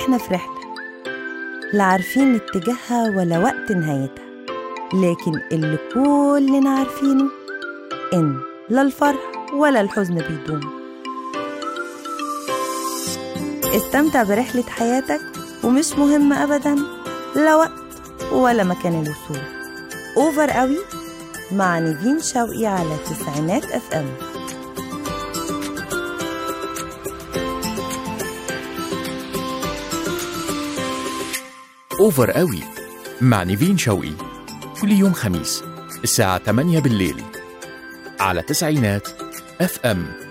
إحنا في رحلة لا عارفين اتجاهها ولا وقت نهايتها لكن اللي كلنا عارفينه إن لا الفرح ولا الحزن بيدوم استمتع برحلة حياتك ومش مهم أبدا لا وقت ولا مكان الوصول أوفر قوي مع نيفين شوقي على تسعينات اف ام اوفر قوي مع نيفين شوقي كل يوم خميس الساعة 8 بالليل على تسعينات اف ام